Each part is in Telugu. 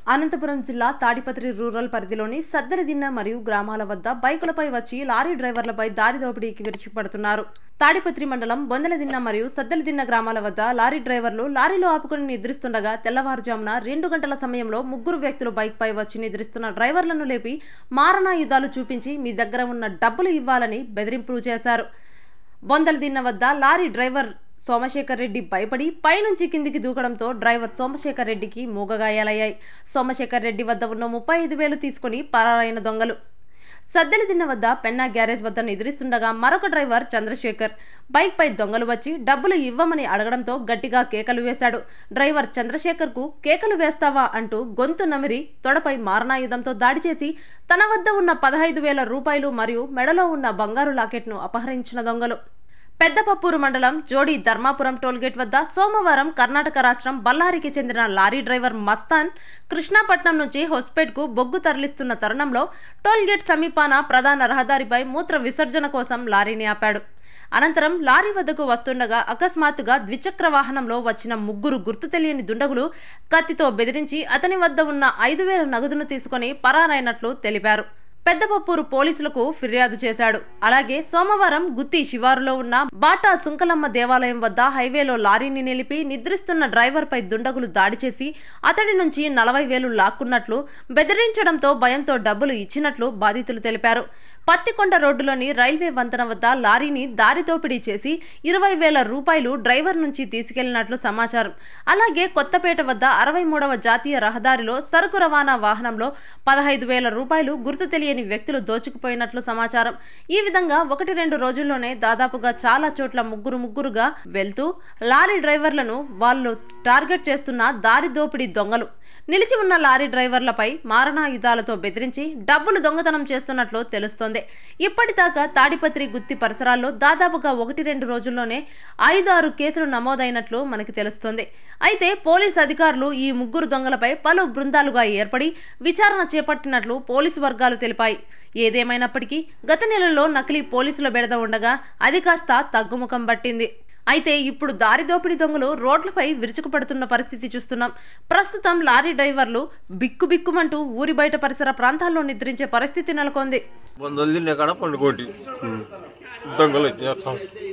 అనంతపురం జిల్లా తాడిపత్రి రూరల్ పరిధిలోని సద్దెలదిన్న మరియు గ్రామాల వద్ద బైకులపై వచ్చి లారీ డ్రైవర్లపై దారి దోపిడీకి విరుచుకుపడుతున్నారు తాడిపత్రి మండలం బొందలదిన్న మరియు సద్దెలదిన్న గ్రామాల వద్ద లారీ డ్రైవర్లు లారీలో ఆపుకుని నిద్రిస్తుండగా తెల్లవారుజామున రెండు గంటల సమయంలో ముగ్గురు వ్యక్తులు బైక్పై వచ్చి నిద్రిస్తున్న డ్రైవర్లను లేపి మారణాయుధాలు చూపించి మీ దగ్గర ఉన్న డబ్బులు ఇవ్వాలని బెదిరింపులు చేశారు బొందలదిన్న వద్ద లారీ డ్రైవర్ సోమశేఖర్ రెడ్డి భయపడి పైనుంచి కిందికి దూకడంతో డ్రైవర్ సోమశేఖర్ రెడ్డికి మూగగాయాలయ్యాయి సోమశేఖర్ రెడ్డి వద్ద ఉన్న ముప్పై ఐదు వేలు తీసుకుని పరారైన దొంగలు సద్దెలదిన్న వద్ద పెన్నా గ్యారేజ్ వద్ద నిద్రిస్తుండగా మరొక డ్రైవర్ చంద్రశేఖర్ బైక్ పై దొంగలు వచ్చి డబ్బులు ఇవ్వమని అడగడంతో గట్టిగా కేకలు వేశాడు డ్రైవర్ చంద్రశేఖర్ కు కేకలు వేస్తావా అంటూ గొంతు నమిరి తొడపై మారణాయుధంతో దాడి చేసి తన వద్ద ఉన్న పదహైదు వేల రూపాయలు మరియు మెడలో ఉన్న బంగారు లాకెట్ను అపహరించిన దొంగలు పెద్దపప్పూరు మండలం జోడి ధర్మాపురం టోల్గేట్ వద్ద సోమవారం కర్ణాటక రాష్ట్రం బళ్ళారికి చెందిన లారీ డ్రైవర్ మస్తాన్ కృష్ణాపట్నం నుంచి హొస్పేట్కు బొగ్గు తరలిస్తున్న తరుణంలో టోల్గేట్ సమీపాన ప్రధాన రహదారిపై మూత్ర విసర్జన కోసం లారీని ఆపాడు అనంతరం లారీ వద్దకు వస్తుండగా అకస్మాత్తుగా ద్విచక్ర వాహనంలో వచ్చిన ముగ్గురు గుర్తు తెలియని దుండగులు కత్తితో బెదిరించి అతని వద్ద ఉన్న ఐదు వేల నగదును తీసుకుని పరారైనట్లు తెలిపారు పెద్దపప్పూరు పోలీసులకు ఫిర్యాదు చేశాడు అలాగే సోమవారం గుత్తి శివారులో ఉన్న బాటా సుంకలమ్మ దేవాలయం వద్ద హైవేలో లారీని నిలిపి నిద్రిస్తున్న డ్రైవర్పై దుండగులు దాడి చేసి అతడి నుంచి నలభై వేలు లాక్కున్నట్లు బెదిరించడంతో భయంతో డబ్బులు ఇచ్చినట్లు బాధితులు తెలిపారు పత్తికొండ రోడ్డులోని రైల్వే వంతెన వద్ద లారీని దారి దోపిడీ చేసి ఇరవై వేల రూపాయలు డ్రైవర్ నుంచి తీసుకెళ్లినట్లు సమాచారం అలాగే కొత్తపేట వద్ద అరవై మూడవ జాతీయ రహదారిలో సరుకు రవాణా వాహనంలో పదహైదు వేల రూపాయలు గుర్తు తెలియని వ్యక్తులు దోచుకుపోయినట్లు సమాచారం ఈ విధంగా ఒకటి రెండు రోజుల్లోనే దాదాపుగా చాలా చోట్ల ముగ్గురు ముగ్గురుగా వెళ్తూ లారీ డ్రైవర్లను వాళ్ళు టార్గెట్ చేస్తున్న దారి దోపిడీ దొంగలు నిలిచి ఉన్న లారీ డ్రైవర్లపై మారణాయుధాలతో బెదిరించి డబ్బులు దొంగతనం చేస్తున్నట్లు తెలుస్తోంది ఇప్పటిదాకా తాడిపత్రి గుత్తి పరిసరాల్లో దాదాపుగా ఒకటి రెండు రోజుల్లోనే ఐదు ఆరు కేసులు నమోదైనట్లు మనకి తెలుస్తోంది అయితే పోలీసు అధికారులు ఈ ముగ్గురు దొంగలపై పలు బృందాలుగా ఏర్పడి విచారణ చేపట్టినట్లు పోలీసు వర్గాలు తెలిపాయి ఏదేమైనప్పటికీ గత నెలలో నకిలీ పోలీసుల బెడద ఉండగా అది కాస్త తగ్గుముఖం పట్టింది అయితే ఇప్పుడు దారి దోపిడీ దొంగలు రోడ్లపై విరుచుకుపడుతున్న పరిస్థితి చూస్తున్నాం ప్రస్తుతం లారీ డ్రైవర్లు బిక్కు బిక్కుమంటూ ఊరి బయట పరిసర ప్రాంతాల్లో నిద్రించే పరిస్థితి నెలకొంది వందలు తినే కాడ పండుకోటి దొంగలు వచ్చేస్తాం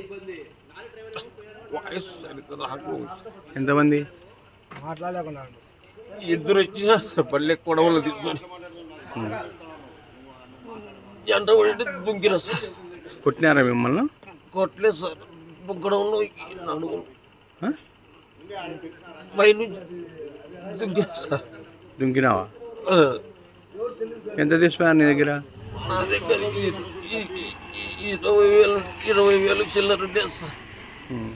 వాయిస్ సరిగ్గా రాకు ఎంతమంది మాట్లాడలేకున్నాను ఇద్దరు వచ్చినా సార్ పల్లె కొడవలు తీసుకొని ఎంట పడి దుంకిన సార్ కొట్టినారా మిమ్మల్ని కొట్టలేదు సార్ దుంకడంలో అడుగు ఆ? పైనుంచి దుంకిన సార్ దుంకినావా ఆ, ఎంత తీసుకున్నారు నీ దగ్గర నా దగ్గర ఈ- ఈ- ఈ- ఈ ఇరవై వేలు ఇరవై వేలు చిల్లర ఉండేది సార్ ఉమ్.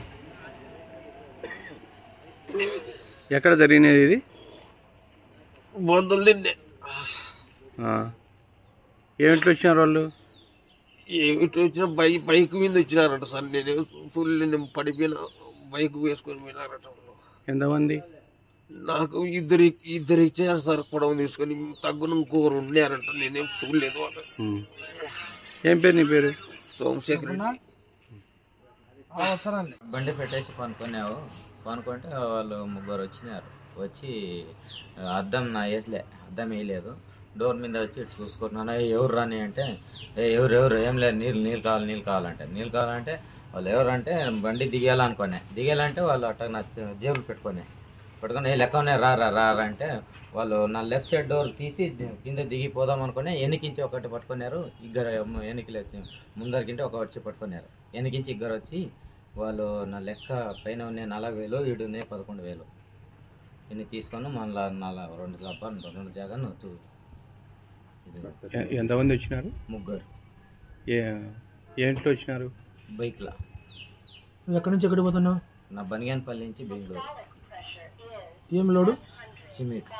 ఎక్కడ జరిగినది ఇది వందలు తిన్నే ఆ. ఏమిట్లో వచ్చినారు వాళ్ళు ఏమిటి వచ్చిన బైక్ బైక్ మీద వచ్చినారట సార్ నేను ఫుల్ నేను పడిపోయిన బైక్ వేసుకొని పోయినారట వాళ్ళు. ఎంతమంది నాకు ఇద్దరు ఇద్దరు ఇచ్చారు సార్ పొడవు తీసుకొని తగ్గున ఇంకొకరు ఉన్నారంట నేనేం చూడలేదు వాళ్ళు ఉమ్. ఏం పేరు నీ పేరు సోమశేఖర్ రెడ్డి అవసరం లేదు బండి పెట్టేసి పనుకున్నావు పనుకుంటే వాళ్ళు ముగ్గురు వచ్చినారు వచ్చి అద్దం నా వేసలే అద్దం వేయలేదు డోర్ మీద వచ్చి ఇటు చూసుకుంటున్నాను "ఏ, ఎవరు రాని అంటే "ఏ, ఎవరు ఎవరు ఏం లేదు నీళ్ళు నీళ్ళు కావాలి నీళ్ళు కావాలంటే నీళ్ళు కావాలంటే వాళ్ళు ఎవరు అంటే బండి దిగేయాలనుకునే దిగేయాలంటే వాళ్ళు అట్ట నా జే- జేబులు పెట్టుకొని పెట్టుకొని "ఏ, లెక్క ఉన్నాయి రా రా రా రా" అంటే వాళ్ళు నా లెఫ్ట్ సైడ్ డోర్ తీసి ది- కింద దిగిపోదాం అనుకుని వెనకించి ఒకటి పట్టుకున్నారు ఇద్దరు వెనకలు వచ్చి ముందరికింటే ఒక వచ్చి పట్టుకున్నారు వెనకించి ఇద్దరు వచ్చి వాళ్ళు నా లెక్క పైన ఉన్నాయి నలభై వేలు ఈడు ఉన్నాయి పదకొండు వేలు ఇన్ని తీసుకొని మళ్ళీ నల రెండు సబ్బా రెండు జాగా తూ ఇది ఎ- ఎంతమంది వచ్చినారు ముగ్గురు ఏ ఏంట్లో వచ్చినారు బైక్లో నువ్వు ఎక్కడి నుంచి ఎక్కడికి పోతున్నావు నా బనిగానపల్లి నుంచి బెంగళూరు ఏం లోడు సిమెంట్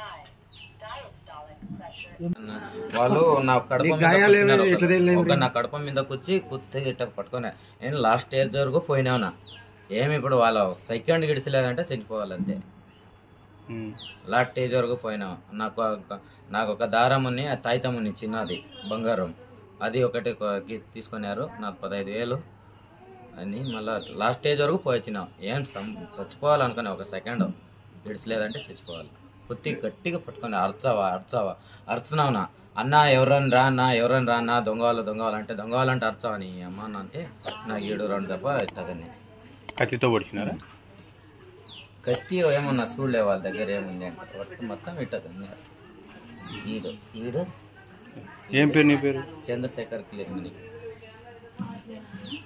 వాళ్ళు నా కడప నీకు మీద గాయాలు ఏమీ కూర్చున్నారు. ఎట్లా తగిలినాయి ఒక నా కడప మీద కూర్చి కుత్తి ఇట్ట పట్టుకున్నా నేను లాస్ట్ స్టేజ్ వరకు పోయినావునా ఏమి ఇప్పుడు వాళ్ళు సెకండ్ గిడిచలేదంటే చనిపోవాలంతే ఉమ్. లాస్ట్ స్టేజ్ వరకు పోయినాం నాకు ఒక- నాకు ఒక దారం ఉంది ఆ తాయితం ఉంది చిన్నది బంగారం అది ఒకటి కొ- కి- తీసుకున్నారు నాకు పదహైదు వేలు అని మళ్ళీ లాస్ట్ స్టేజ్ వరకు పోయి వచ్చినాం ఏం సం- చచ్చిపోవాలనుకున్నా ఒక సెకండ్ విడిచలేదంటే చచ్చిపోవాలి కుత్తి గట్టిగా పట్టుకొని అరచావా అరచావా అరుచున్నావునా అన్న ఎవరని రా అన్న ఎవరని రా అన్న దొంగవాళ్ళు దొంగవాళ్ళంటే దొంగవాళ్ళంటే అరచావా నీ అమ్మ అన్న అంటే నాకు ఏడు రెండు తప్ప తగని కత్తితో పొడిచినారా కత్తి ఏమన్నా చూడలే వాళ్ళ దగ్గర ఏముంది అంటే వర్క్ మొత్తం ఇట్టదు ఈడు ఈడు ఏం పేరు నీ పేరు చంద్రశేఖర్ క్లియర్ మనీ